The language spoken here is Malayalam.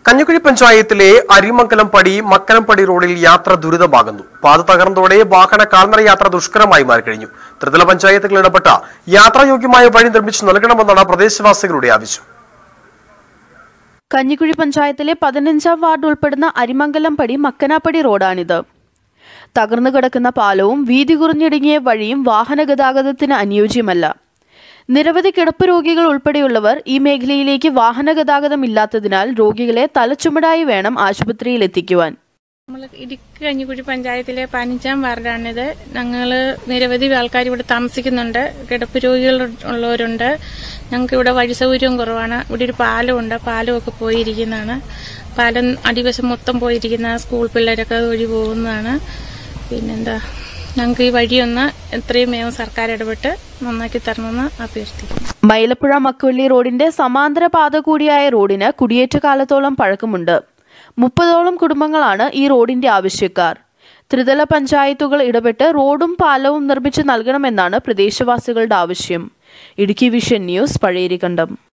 കഞ്ഞിക്കുഴി പഞ്ചായത്തിലെ അരിമംഗലം പടി മക്കലംപടി റോഡിൽ യാത്ര ദുരിതമാകുന്നു പാത തകർന്നതോടെ വാഹന കാൽനട യാത്ര ദുഷ്കരമായി മാറിക്കഴിഞ്ഞു ത്രിതല പഞ്ചായത്തുകൾ ഇടപെട്ട യാത്രായോഗ്യമായ വഴി നിർമ്മിച്ചു നൽകണമെന്നാണ് പ്രദേശവാസികളുടെ ആവശ്യം കഞ്ഞിക്കുഴി പഞ്ചായത്തിലെ പതിനഞ്ചാം വാർഡ് ഉൾപ്പെടുന്ന അരിമംഗലം പടി മക്കനാപ്പടി റോഡാണിത് തകർന്നു കിടക്കുന്ന പാലവും വീതി കുറഞ്ഞിടുങ്ങിയ വഴിയും വാഹന ഗതാഗതത്തിന് അനുയോജ്യമല്ല നിരവധി കിടപ്പ് രോഗികൾ ഉൾപ്പെടെയുള്ളവർ ഈ മേഖലയിലേക്ക് വാഹന ഗതാഗതം ഇല്ലാത്തതിനാൽ രോഗികളെ തലച്ചുമടായി വേണം ആശുപത്രിയിൽ എത്തിക്കുവാൻ നമ്മൾ ഇടുക്കി കഞ്ഞിക്കുഴി പഞ്ചായത്തിലെ പതിനഞ്ചാം വാർഡാണിത് ഞങ്ങൾ നിരവധി ആൾക്കാർ ഇവിടെ താമസിക്കുന്നുണ്ട് കിടപ്പ് രോഗികൾ ഉള്ളവരുണ്ട് ഞങ്ങൾക്ക് ഇവിടെ വഴി സൗകര്യവും കുറവാണ് ഇവിടെ ഒരു പാലമുണ്ട് പാലമൊക്കെ പോയിരിക്കുന്നതാണ് പാലം അടിവശം മൊത്തം പോയിരിക്കുന്ന സ്കൂൾ പിള്ളേരൊക്കെ വഴി പോകുന്നതാണ് പിന്നെന്താ ഞങ്ങൾക്ക് ഈ വഴിയൊന്ന് എത്രയും വേഗം സർക്കാർ ഇടപെട്ട് നന്നാക്കി തരണമെന്ന് അഭ്യർത്ഥിക്കുന്നു മൈലപ്പുഴ മക്കുവള്ളി റോഡിന്റെ സമാന്തര പാത കൂടിയായ റോഡിന് കുടിയേറ്റ കാലത്തോളം പഴക്കമുണ്ട് മുപ്പതോളം കുടുംബങ്ങളാണ് ഈ റോഡിന്റെ ആവശ്യക്കാർ ത്രിതല പഞ്ചായത്തുകൾ ഇടപെട്ട് റോഡും പാലവും നിർമ്മിച്ചു നൽകണമെന്നാണ് പ്രദേശവാസികളുടെ ആവശ്യം ഇടുക്കി വിഷൻ ന്യൂസ് പഴയരികണ്ടം